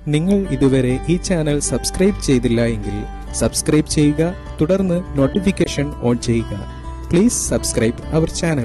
നിങ്ങൾ ഇതുവരെ ഈ ചാനൽ സബ്സ്ക്രൈബ് ചെയ്തില്ല എങ്കിൽ സബ്സ്ക്രൈബ് ചെയ്യുക തുടർന്ന് നോട്ടിഫിക്കേഷൻ ഓൺ ചെയ്യുക പ്ലീസ് സബ്സ്ക്രൈബ് അവർ ചാനൽ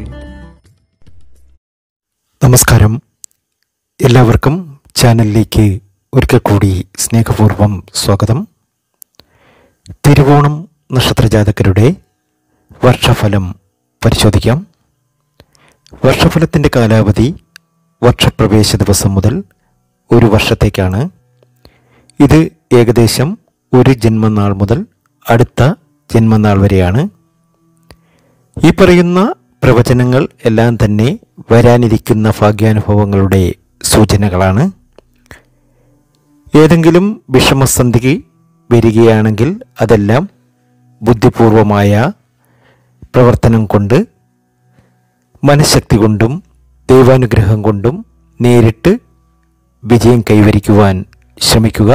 നമസ്കാരം എല്ലാവർക്കും ചാനലിലേക്ക് ഒരിക്കൽ കൂടി സ്നേഹപൂർവ്വം സ്വാഗതം തിരുവോണം നക്ഷത്രജാതകരുടെ വർഷഫലം പരിശോധിക്കാം വർഷഫലത്തിൻ്റെ കാലാവധി വർഷപ്രവേശ ദിവസം മുതൽ ഒരു വർഷത്തേക്കാണ് ഇത് ഏകദേശം ഒരു ജന്മനാൾ മുതൽ അടുത്ത ജന്മനാൾ വരെയാണ് ഈ പറയുന്ന പ്രവചനങ്ങൾ എല്ലാം തന്നെ വരാനിരിക്കുന്ന ഭാഗ്യാനുഭവങ്ങളുടെ സൂചനകളാണ് ഏതെങ്കിലും വിഷമസന്ധിക്ക് വരികയാണെങ്കിൽ അതെല്ലാം ബുദ്ധിപൂർവമായ പ്രവർത്തനം കൊണ്ട് മനഃശക്തി കൊണ്ടും ദൈവാനുഗ്രഹം കൊണ്ടും നേരിട്ട് വിജയം കൈവരിക്കുവാൻ ശ്രമിക്കുക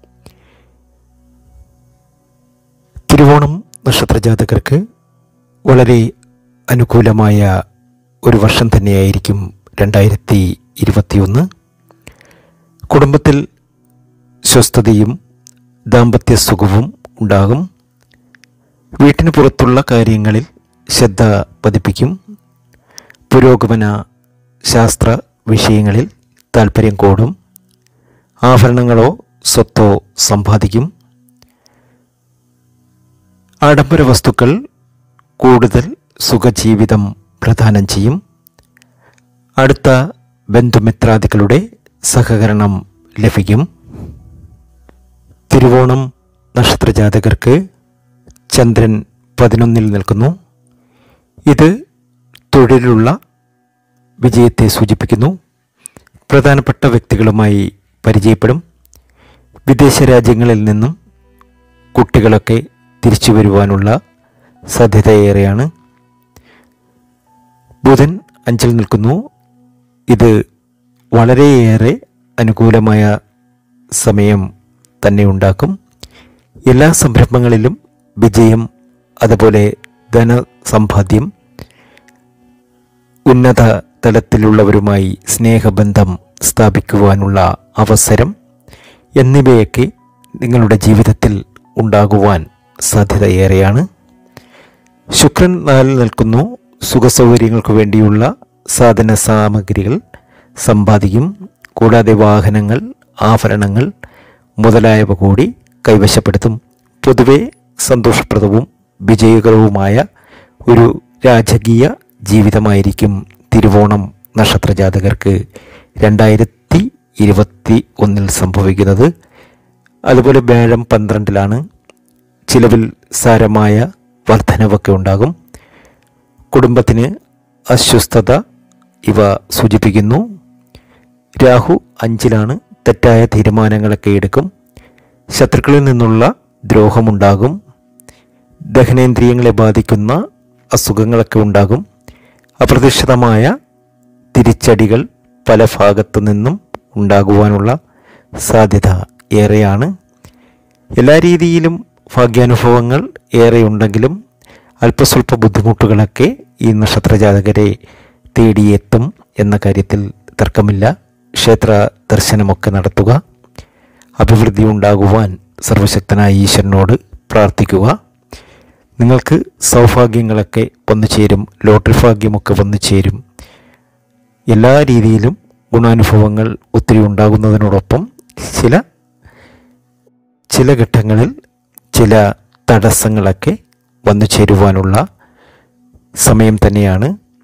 തിരുവോണം നക്ഷത്രജാതകർക്ക് വളരെ അനുകൂലമായ ഒരു വർഷം തന്നെയായിരിക്കും രണ്ടായിരത്തി ഇരുപത്തിയൊന്ന് കുടുംബത്തിൽ സ്വസ്ഥതയും ദാമ്പത്യ സുഖവും ഉണ്ടാകും വീട്ടിന് പുറത്തുള്ള കാര്യങ്ങളിൽ ശ്രദ്ധ പതിപ്പിക്കും പുരോഗമന ശാസ്ത്ര വിഷയങ്ങളിൽ താല്പര്യം കൂടും ആഭരണങ്ങളോ സ്വത്തോ സമ്പാദിക്കും ആഡംബര വസ്തുക്കൾ കൂടുതൽ സുഖജീവിതം പ്രദാനം ചെയ്യും അടുത്ത ബന്ധുമിത്രാദികളുടെ സഹകരണം ലഭിക്കും തിരുവോണം നക്ഷത്രജാതകർക്ക് ചന്ദ്രൻ പതിനൊന്നിൽ നിൽക്കുന്നു ഇത് തൊഴിലുള്ള വിജയത്തെ സൂചിപ്പിക്കുന്നു പ്രധാനപ്പെട്ട വ്യക്തികളുമായി പരിചയപ്പെടും വിദേശ രാജ്യങ്ങളിൽ നിന്നും കുട്ടികളൊക്കെ തിരിച്ചു വരുവാനുള്ള സാധ്യതയേറെയാണ് ബുധൻ അഞ്ചിൽ നിൽക്കുന്നു ഇത് വളരെയേറെ അനുകൂലമായ സമയം തന്നെ ഉണ്ടാക്കും എല്ലാ സംരംഭങ്ങളിലും വിജയം അതുപോലെ ധനസമ്പാദ്യം ഉന്നത തലത്തിലുള്ളവരുമായി സ്നേഹബന്ധം സ്ഥാപിക്കുവാനുള്ള അവസരം എന്നിവയൊക്കെ നിങ്ങളുടെ ജീവിതത്തിൽ ഉണ്ടാകുവാൻ സാധ്യതയേറെയാണ് ശുക്രൻ നാലിൽ നിൽക്കുന്നു സുഖസൗകര്യങ്ങൾക്ക് വേണ്ടിയുള്ള സാധന സാമഗ്രികൾ സമ്പാദിക്കും കൂടാതെ വാഹനങ്ങൾ ആഭരണങ്ങൾ മുതലായവ കൂടി കൈവശപ്പെടുത്തും പൊതുവെ സന്തോഷപ്രദവും വിജയകരവുമായ ഒരു രാജകീയ ജീവിതമായിരിക്കും തിരുവോണം നക്ഷത്രജാതകർക്ക് രണ്ടായിരത്തി ഇരുപത്തി ഒന്നിൽ സംഭവിക്കുന്നത് അതുപോലെ വ്യാഴം പന്ത്രണ്ടിലാണ് ചിലവിൽ സാരമായ വർധനവൊക്കെ ഉണ്ടാകും കുടുംബത്തിന് അസ്വസ്ഥത ഇവ സൂചിപ്പിക്കുന്നു രാഹു അഞ്ചിലാണ് തെറ്റായ തീരുമാനങ്ങളൊക്കെ എടുക്കും ശത്രുക്കളിൽ നിന്നുള്ള ദ്രോഹമുണ്ടാകും ദഹനേന്ദ്രിയങ്ങളെ ബാധിക്കുന്ന അസുഖങ്ങളൊക്കെ ഉണ്ടാകും അപ്രതീക്ഷിതമായ തിരിച്ചടികൾ പല ഭാഗത്തു നിന്നും ഉണ്ടാകുവാനുള്ള സാധ്യത ഏറെയാണ് എല്ലാ രീതിയിലും ഭാഗ്യാനുഭവങ്ങൾ ഏറെയുണ്ടെങ്കിലും അല്പസ്വല്പ ബുദ്ധിമുട്ടുകളൊക്കെ ഈ നക്ഷത്രജാതകരെ തേടിയെത്തും എന്ന കാര്യത്തിൽ തർക്കമില്ല ക്ഷേത്ര ദർശനമൊക്കെ നടത്തുക അഭിവൃദ്ധി ഉണ്ടാകുവാൻ സർവശക്തനായ ഈശ്വരനോട് പ്രാർത്ഥിക്കുക നിങ്ങൾക്ക് സൗഭാഗ്യങ്ങളൊക്കെ വന്നു ചേരും ലോട്ടറി ഭാഗ്യമൊക്കെ വന്നു ചേരും എല്ലാ രീതിയിലും ഗുണാനുഭവങ്ങൾ ഒത്തിരി ഉണ്ടാകുന്നതിനോടൊപ്പം ചില ചില ഘട്ടങ്ങളിൽ ചില തടസ്സങ്ങളൊക്കെ വന്നു ചേരുവാനുള്ള സമയം തന്നെയാണ്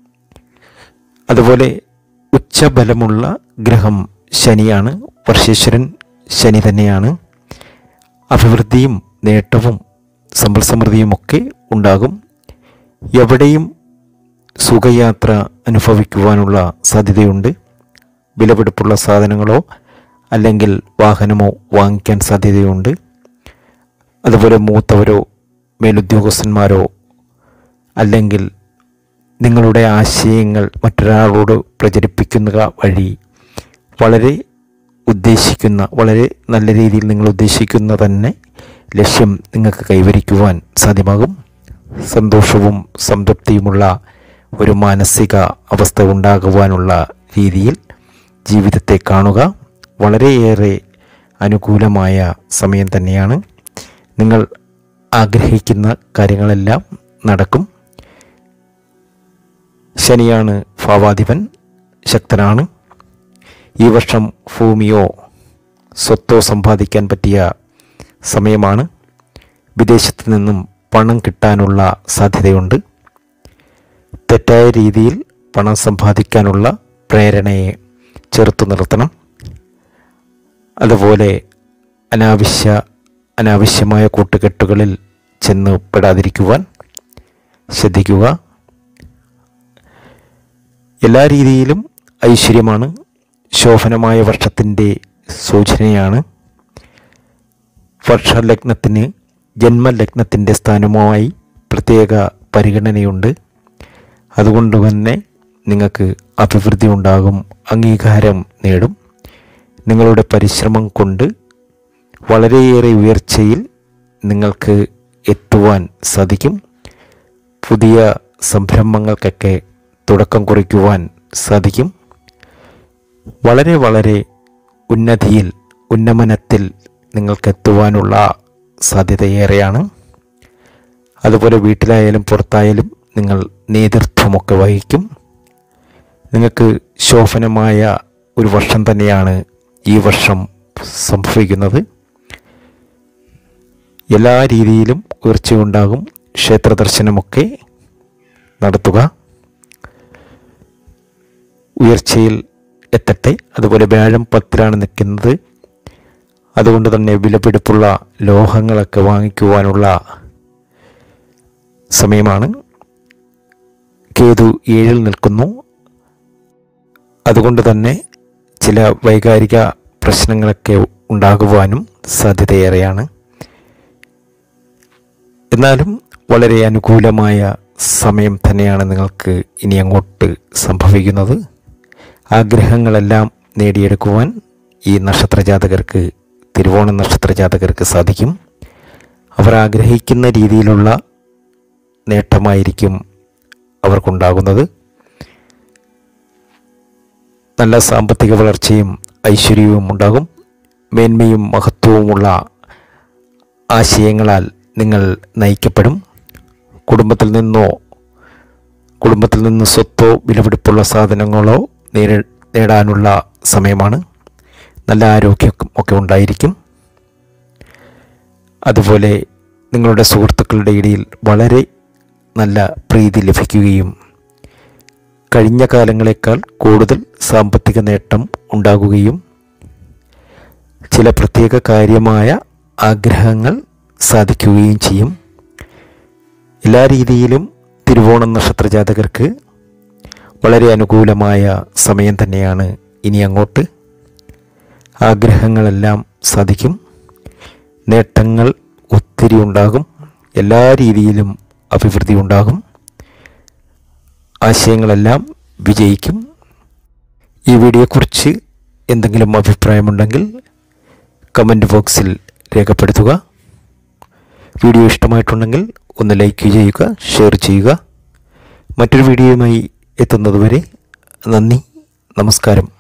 അതുപോലെ ഉച്ചബലമുള്ള ഗ്രഹം ശനിയാണ് വർഷേശ്വരൻ ശനി തന്നെയാണ് അഭിവൃദ്ധിയും നേട്ടവും സമ്പൽ സമൃദ്ധിയും ഒക്കെ ഉണ്ടാകും എവിടെയും സുഖയാത്ര അനുഭവിക്കുവാനുള്ള സാധ്യതയുണ്ട് വിലപിടിപ്പുള്ള സാധനങ്ങളോ അല്ലെങ്കിൽ വാഹനമോ വാങ്ങിക്കാൻ സാധ്യതയുണ്ട് അതുപോലെ മൂത്തവരോ മേലുദ്യോഗസ്ഥന്മാരോ അല്ലെങ്കിൽ നിങ്ങളുടെ ആശയങ്ങൾ മറ്റൊരാളോട് പ്രചരിപ്പിക്കുക വഴി വളരെ ഉദ്ദേശിക്കുന്ന വളരെ നല്ല രീതിയിൽ നിങ്ങൾ ഉദ്ദേശിക്കുന്ന തന്നെ ലക്ഷ്യം നിങ്ങൾക്ക് കൈവരിക്കുവാൻ സാധ്യമാകും സന്തോഷവും സംതൃപ്തിയുമുള്ള ഒരു മാനസിക അവസ്ഥ ഉണ്ടാകുവാനുള്ള രീതിയിൽ ജീവിതത്തെ കാണുക വളരെയേറെ അനുകൂലമായ സമയം തന്നെയാണ് നിങ്ങൾ ആഗ്രഹിക്കുന്ന കാര്യങ്ങളെല്ലാം നടക്കും ശനിയാണ് ഭാവാധിപൻ ശക്തനാണ് ഈ വർഷം ഭൂമിയോ സ്വത്തോ സമ്പാദിക്കാൻ പറ്റിയ സമയമാണ് വിദേശത്ത് നിന്നും പണം കിട്ടാനുള്ള സാധ്യതയുണ്ട് തെറ്റായ രീതിയിൽ പണം സമ്പാദിക്കാനുള്ള പ്രേരണയെ ചെറുത്തു നിർത്തണം അതുപോലെ അനാവശ്യ അനാവശ്യമായ കൂട്ടുകെട്ടുകളിൽ ചെന്ന് പെടാതിരിക്കുവാൻ ശ്രദ്ധിക്കുക എല്ലാ രീതിയിലും ഐശ്വര്യമാണ് ശോഭനമായ വർഷത്തിൻ്റെ സൂചനയാണ് വർഷലഗ്നത്തിന് ജന്മലഗ്നത്തിൻ്റെ സ്ഥാനവുമായി പ്രത്യേക പരിഗണനയുണ്ട് അതുകൊണ്ട് തന്നെ നിങ്ങൾക്ക് അഭിവൃദ്ധി ഉണ്ടാകും അംഗീകാരം നേടും നിങ്ങളുടെ പരിശ്രമം കൊണ്ട് വളരെയേറെ ഉയർച്ചയിൽ നിങ്ങൾക്ക് എത്തുവാൻ സാധിക്കും പുതിയ സംരംഭങ്ങൾക്കൊക്കെ തുടക്കം കുറിക്കുവാൻ സാധിക്കും വളരെ വളരെ ഉന്നതിയിൽ ഉന്നമനത്തിൽ നിങ്ങൾക്ക് എത്തുവാനുള്ള സാധ്യതയേറെയാണ് അതുപോലെ വീട്ടിലായാലും പുറത്തായാലും നിങ്ങൾ നേതൃത്വമൊക്കെ വഹിക്കും നിങ്ങൾക്ക് ശോഭനമായ ഒരു വർഷം തന്നെയാണ് ഈ വർഷം സംഭവിക്കുന്നത് എല്ലാ രീതിയിലും ഉയർച്ചയുണ്ടാകും ക്ഷേത്ര ദർശനമൊക്കെ നടത്തുക ഉയർച്ചയിൽ എത്തട്ടെ അതുപോലെ വ്യാഴം പത്തിലാണ് നിൽക്കുന്നത് അതുകൊണ്ട് തന്നെ വിലപിടിപ്പുള്ള ലോഹങ്ങളൊക്കെ വാങ്ങിക്കുവാനുള്ള സമയമാണ് കേതു ഏഴിൽ നിൽക്കുന്നു അതുകൊണ്ട് തന്നെ ചില വൈകാരിക പ്രശ്നങ്ങളൊക്കെ ഉണ്ടാകുവാനും സാധ്യതയേറെയാണ് എന്നാലും വളരെ അനുകൂലമായ സമയം തന്നെയാണ് നിങ്ങൾക്ക് ഇനി അങ്ങോട്ട് സംഭവിക്കുന്നത് ആഗ്രഹങ്ങളെല്ലാം നേടിയെടുക്കുവാൻ ഈ നക്ഷത്രജാതകർക്ക് തിരുവോണ നക്ഷത്രജാതകർക്ക് സാധിക്കും അവർ ആഗ്രഹിക്കുന്ന രീതിയിലുള്ള നേട്ടമായിരിക്കും അവർക്കുണ്ടാകുന്നത് നല്ല സാമ്പത്തിക വളർച്ചയും ഐശ്വര്യവും ഉണ്ടാകും മേന്മയും മഹത്വവുമുള്ള ആശയങ്ങളാൽ നിങ്ങൾ നയിക്കപ്പെടും കുടുംബത്തിൽ നിന്നോ കുടുംബത്തിൽ നിന്ന് സ്വത്തോ വിലപിടിപ്പുള്ള സാധനങ്ങളോ നേരി നേടാനുള്ള സമയമാണ് നല്ല ആരോഗ്യം ഒക്കെ ഉണ്ടായിരിക്കും അതുപോലെ നിങ്ങളുടെ സുഹൃത്തുക്കളുടെ ഇടയിൽ വളരെ നല്ല പ്രീതി ലഭിക്കുകയും കഴിഞ്ഞ കാലങ്ങളെക്കാൾ കൂടുതൽ സാമ്പത്തിക നേട്ടം ഉണ്ടാകുകയും ചില പ്രത്യേക കാര്യമായ ആഗ്രഹങ്ങൾ സാധിക്കുകയും ചെയ്യും എല്ലാ രീതിയിലും തിരുവോണം നക്ഷത്ര ജാതകർക്ക് വളരെ അനുകൂലമായ സമയം തന്നെയാണ് ഇനി അങ്ങോട്ട് ആഗ്രഹങ്ങളെല്ലാം സാധിക്കും നേട്ടങ്ങൾ ഒത്തിരി ഉണ്ടാകും എല്ലാ രീതിയിലും അഭിവൃദ്ധി ഉണ്ടാകും ആശയങ്ങളെല്ലാം വിജയിക്കും ഈ വീഡിയോയെക്കുറിച്ച് എന്തെങ്കിലും അഭിപ്രായമുണ്ടെങ്കിൽ കമൻറ്റ് ബോക്സിൽ രേഖപ്പെടുത്തുക വീഡിയോ ഇഷ്ടമായിട്ടുണ്ടെങ്കിൽ ഒന്ന് ലൈക്ക് ചെയ്യുക ഷെയർ ചെയ്യുക മറ്റൊരു വീഡിയോയുമായി എത്തുന്നതുവരെ നന്ദി നമസ്കാരം